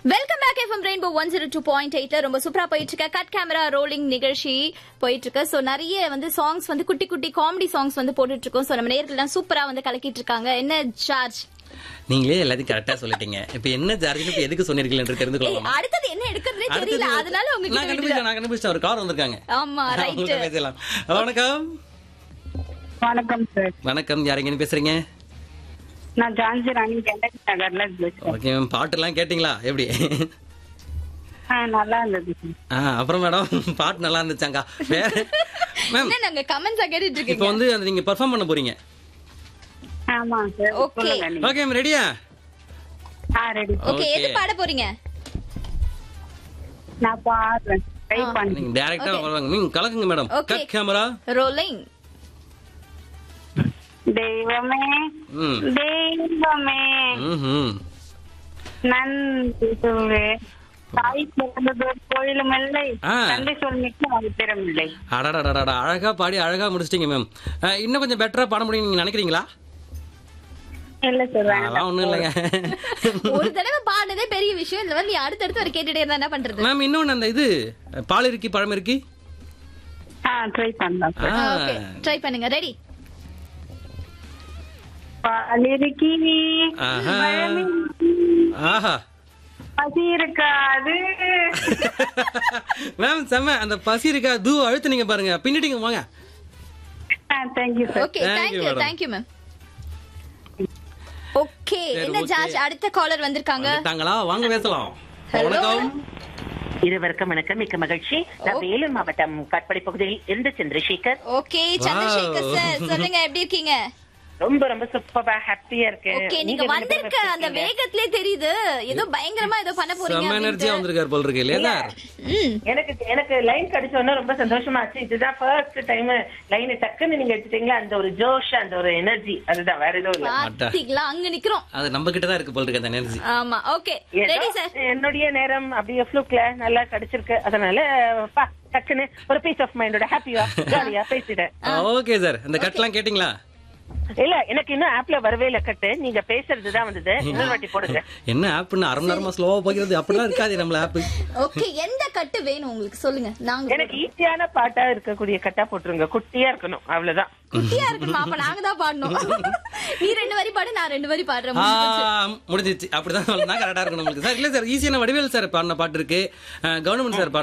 Welcome back FM rainbow one zero two point எயிட்ல ரொம்ப சூப்பரா போயிட்டு இருக்க கட் கேமரா ரோலிங் நிகழ்ச்சி போயிட்டு இருக்கு சோ நிறைய வந்து சாங்ஸ் வந்து குட்டி குட்டி காமெடி சாங்ஸ் வந்து போட்டுட்டு இருக்கோம் சோ நம்ம நேர்கள்லாம் சூப்பரா வந்து கலக்கிட்டு இருக்காங்க என்ன சார்ஜ் நீங்களே எல்லாத்தையும் கரெக்டா சொல்லிட்டீங்க இப்ப என்ன சார்ஜ் இப்ப எதுக்கு சொன்னீர்கள் என்று தெரிந்து ஏய், கொள்ளலாம் அடுத்தது என்ன எடுக்கிறதுனே அடுத்தது- தெரியல அதனால நான் உங்ககிட்ட கண்டுபிடிச்சேன் நான் கண்டுபிடிச்சேன் ஒரு கார் வந்திருக்காங்க ஆமா ரைட் அவங்கள்ட்ட பேசலாம் வணக்கம் வணக்கம் சார் வணக்கம் யாருங்கன்னு பேசுறீங்க நான் ஜான்சி ராணி கெண்டக் நகர்ல பேசுறேன் ஓகே மேம் பாட்டுலாம் கேட்டிங்களா எப்படி ஆ, நல்லா இருந்தது சார். ஆ அப்புறம் மேடம் பாட்டு நல்லா இருந்துச்சாங்க வேற மேம் என்ன நாங்க கமெண்ட்ஸா கேட்டுட்டு இப்போ இருக்கீங்க வந்து அந்த நீங்க பெர்ஃபார்ம் பண்ண போறீங்க ஆமா சார் Okay. சொல்லுங்க நீங்க. ஓகே மேம் ரெடியா ஆ ரெடி ஓகே எது Okay. பாட போறீங்க நான் பாடுறேன் ட்ரை பண்ணி நீங்க டைரக்டா Okay. வருவாங்க நீங்க கலக்குங்க madam Okay. Cut camera rolling தெய்வமே ம் தெய்வமே ம்ஹும். நன்றி சொல்வே தாய் பிறந்தது கோயிலும் இல்லை ஆ. தந்தை சொல் மிக்க அவசரம் இல்லை அடடடடடா அழகா பாடி அழகா முடிச்சிட்டீங்க மேம் இன்னும் கொஞ்சம் பெட்டரா பாட முடியும் நீங்க நினைக்கிறீங்களா இல்ல சார் அதெல்லாம் ஒண்ணும் இல்லைங்க ஒரு தடவை பாடுனதே பெரிய விஷயம் இதுல வந்து நீ அடுத்தடுத்து வர கேட்டுட்டே இருந்தா என்ன பண்றது மேம் இன்னொன்னு அந்த இது பால் இருக்கி பழம் இருக்கி ஆ ட்ரை பண்ணலாம் சார் ஆ, ஓகே ட்ரை பண்ணுங்க ரெடி பாலிருக்கி ஆஹா. பழமிருக்கி, ஆஹா பசி இருக்காது மேம் செம்ம அந்த பசி இருக்கா தூ அழுத்துனீங்க பாருங்க பின்னிட்டீங்க வாங்க thank you sir okay Thank thank you, you madam. Thank you ma'am okay சரி, என்ன okay. ஜார்ஜ் அடுத்த காலர் வந்திருக்காங்க வந்துட்டாங்களா வாங்க பேசலாம் Hello. வணக்கம் இருவருக்கும் வணக்கம் மிக்க மகிழ்ச்சி நான் வேலூர் மாவட்டம் காட்பாடி பகுதியில் இருந்து Chandrasekhar okay Chandrasekhar Wow. Sir சொல்லுங்க எப்படி இருக்கீங்க ரொம்ப ரொம்ப சூப்பரா ஹாப்பியா இருக்கேன் ஓகே நீங்க ரெண்டு பேரும் வந்திருக்க எப்படி அந்த இருக்கீங்க? வேகத்திலே தெரியுது ஏதோ பயங்கரமா ஏதோ பண்ண போறீங்க செம்ம எனர்ஜியா அப்படின்ட்டு. வந்திருக்காரு போல இருக்கு இல்லையா சார் ம் எனக்கு எனக்கு லைன் கிடைச்ச உடனே ரொம்ப சந்தோஷமா ஆச்சு இதுதான் ஃபர்ஸ்ட் டைம் லைன் டக்குன்னு நீங்க எடுத்துட்டீங்களா அந்த ஒரு ஜோஷ் அந்த ஒரு எனர்ஜி அதுதான் வேற எதுவும் இல்ல பாத்தீங்களா அங்க நிக்கிறோம் அது நம்ம கிட்ட தான் இருக்கு போல இருக்கு அந்த எனர்ஜி ஆமா ஓகே ஏதோ ரெடி சார் என்னுடைய நேரம் அப்படியே ஃப்ளூக்ல நல்லா கிடைச்சிருக்கு அதனால பா டக்குன்னு ஒரு பீஸ் ஆஃப் மைண்டோட ஹாப்பியா ஜாலியா பேசிட்டேன் ஓகே சார் அந்த கட்லாம் கேட்டிங்களா இல்ல எனக்கு இன்னும் ஆப்ல வரவே இல்ல கட்டு நீங்க பேசுறது தான் வந்தது இன்னொரு வாட்டி போடுங்க என்ன ஆப்னு அரை மணி நேரமா ஸ்லோவா போகிறது அப்படிலாம் இருக்காது நம்மள ஆப் ஓகே எந்த கட்டு வேணும் உங்களுக்கு சொல்லுங்க நாங்க எனக்கு ஈஸியான பாட்டா இருக்கக்கூடிய கட்டா போட்டுருங்க குட்டியா இருக்கணும் அவ்வளவுதான் குட்டியா இருக்கணும் அப்ப நாங்க தான் பாடணும் நீ ரெண்டு வரி பாடு நான் ரெண்டு வரி பாடுறேன் முடிஞ்சு போச்சு. முடிஞ்சிச்சு அப்படிதான் சொல்லணும் கரெக்டா இருக்கும் நம்மளுக்கு சார் இல்ல சார் ஈஸியான வடிவேல் சார் பாடின பாட்டு இருக்கு கவர்மெண்ட் சார்